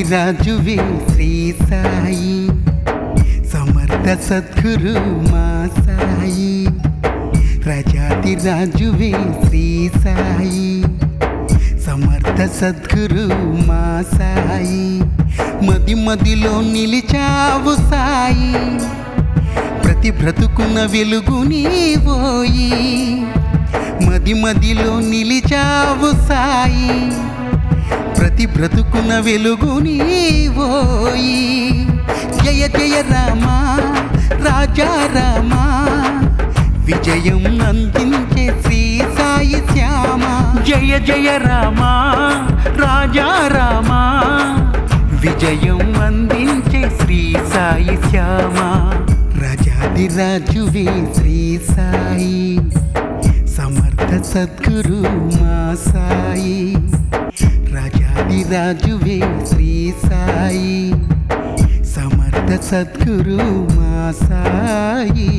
రాజాదిరాజువే శ్రీ సాయి సమర్థ సద్గురు మా సాయి రాజాదిరాజువే శ్రీ సాయి సమర్థ సద్గురు మా సాయి మది మదిలో నిలిచావు సాయి ప్రతి బ్రతుకున్న వెలుగు నీవోయి మది మదిలో నిలిచావు సాయి ప్రతి బ్రతుకున్న వెలుగు నీవోయి జయ జయ రామా రాజా రామా విజయం అందించే శ్రీ సాయి శ్యామ జయ జయ రామా రాజా రామా విజయం అందించే శ్రీ సాయి శ్యామ రాజాదిరాజువే శ్రీ సాయి సమర్థ సద్గురు మా సాయి రాజాదిరాజువే శ్రీ సాయి సమర్థ సద్గురు మా సాయి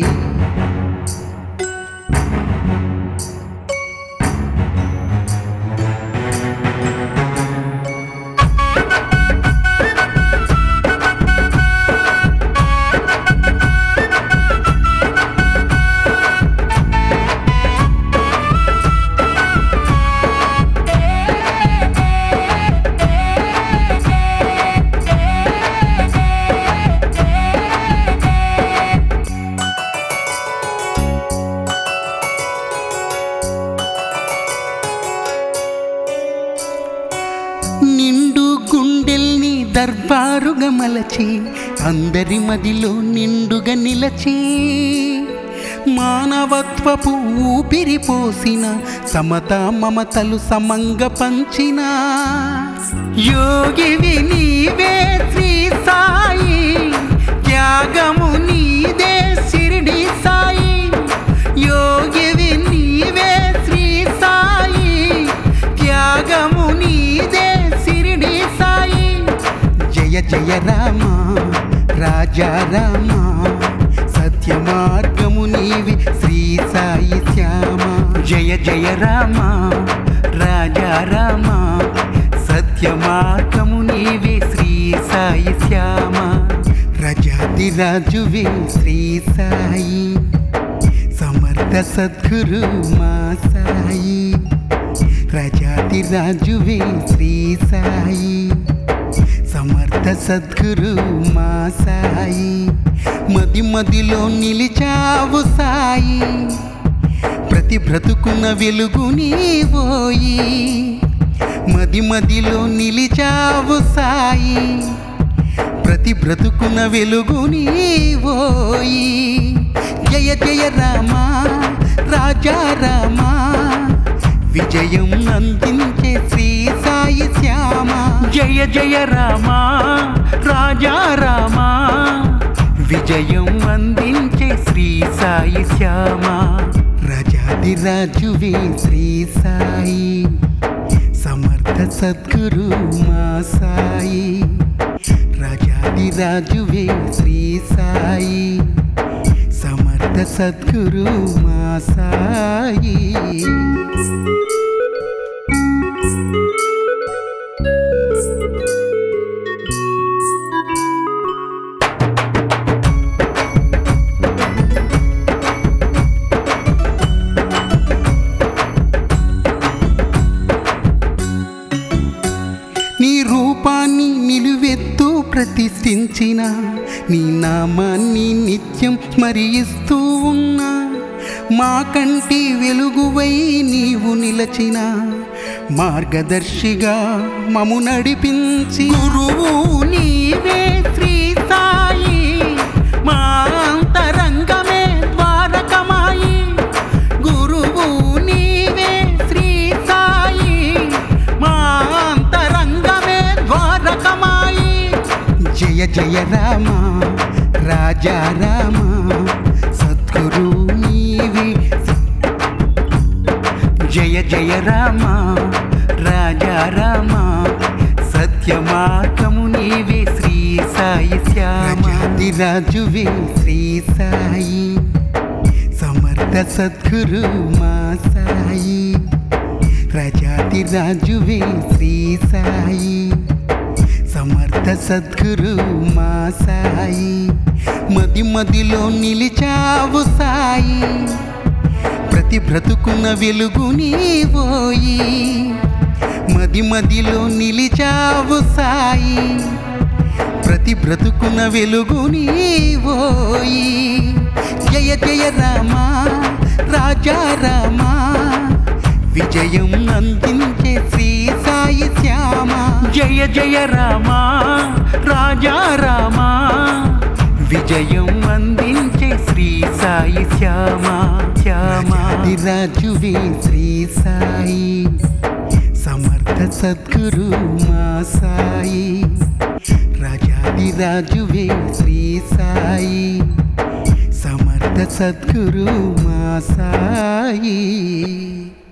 నిండు గుండెల్ని దర్బారుగా మలచి అందరి మదిలో నిండుగా నిలచి మానవత్వపు ఊపిరి పోసిన సమత మమతలు సమంగ పంచిన యోగివి నీవే శ్రీ సాయి త్యాగము నీదే సిరిడి సాయి యోగివి నీవే శ్రీ సాయి త్యాగము నీదే సిరిడి సాయి జయ జయ రామ రాజా రామ సత్య మార్గము నీవి శ్రీ సాయి శ్యామ జయ జయ రామ రాజా రామ సత్య మార్గము నీవే శ్రీ సాయి శ్యామ రజాదిరాజువే శ్రీ సాయి సమర్థ సద్గురు మా సాయి రజాదిరాజువే శ్రీ సాయి సమర్థ సద్గురు మా సాయి మది మదిలో నిలిచావు సాయి ప్రతి బ్రతుకున్న వెలుగు నీవోయి మది మదిలో నిలిచావు సాయి ప్రతి బ్రతుకున్న వెలుగు నీవోయి జయ జయ రామా రాజా రామా విజయం అందించే శ్రీ సాయి శ్యామ జయ జయ రామా రాజా రామా విజయం అందించే శ్రీ సాయి శ్యామ రాజాదిరాజువే శ్రీ సాయి సమర్థ సద్గురు మా సాయి రాజాదిరాజువే శ్రీ సాయి సమర్థ సద్గురు మా సాయి నీ రూపాన్ని నిలువెత్తు ప్రతిష్ఠించిన నీ నామాన్ని నిత్యం స్మరిస్తూ ఉన్నా మా కంటి వెలుగువై నీవు నిలచిన మార్గదర్శిగా మము నడిపించి గురువు నీవే శ్రీ సాయి మా అంతరంగమే ద్వారకమాయి గురువు నీవే శ్రీ సాయి మా అంతరంగమే ద్వారకమాయి జయ జయ రామ రాజా రామ సద్గురు నీవి జయ జయ రామ రాజా రామ సత్య మార్గము నీవే శ్రీ సాయి శ్యామ రాజాదిరాజువే శ్రీ సాయి సమర్థ సద్గురు మా సాయి రాజాదిరాజువే శ్రీ సాయి సమర్థ సద్గురు మా సాయి మది మదిలో నిలిచావు సాయి ప్రతి బ్రతుకున్న వెలుగు నీవోయి మది మదిలో నిలిచావు సాయి ప్రతి బ్రతుకున్న వెలుగు నీవోయి జయ జయ రామా రాజా రామా విజయం అందించే శ్రీ సాయి శ్యామ జయ జయ రామా రాజా రామా విజయం అందించే శ్రీ సాయి శ్యామ శ్యామ రాజువే శ్రీ సాయి సమర్థ సద్గురు మా సాయి రాజాది రాజువే శ్రీ సాయి సమర్థ సద్గురు మా సాయి